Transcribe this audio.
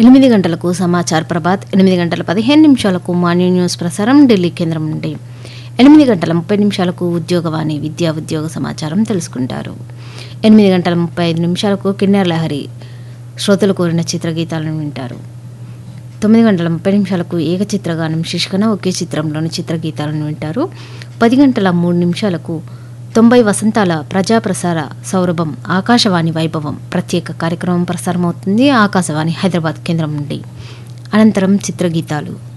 ఎనిమిది గంటలకు సమాచార్ ప్రభాత్ ఎనిమిది గంటల పదిహేను నిమిషాలకు మార్నింగ్ న్యూస్ ప్రసారం ఢిల్లీ కేంద్రం నుండి ఎనిమిది గంటల ముప్పై నిమిషాలకు ఉద్యోగవాణి విద్యా ఉద్యోగ సమాచారం తెలుసుకుంటారు ఎనిమిది గంటల ముప్పై ఐదు నిమిషాలకు కిన్నెర లహరి శ్రోతలు కోరిన చిత్రగీతాలను వింటారు తొమ్మిది గంటల ముప్పై నిమిషాలకు ఏకచిత్రగానం శీర్షికన ఒకే చిత్రంలోని చిత్రగీతాలను వింటారు పది గంటల మూడు నిమిషాలకు తొంభై వసంతాల ప్రజాప్రసార సౌరభం ఆకాశవాణి వైభవం ప్రత్యేక కార్యక్రమం ప్రసారమవుతుంది ఆకాశవాణి హైదరాబాద్ కేంద్రం నుండి అనంతరం చిత్రగీతాలు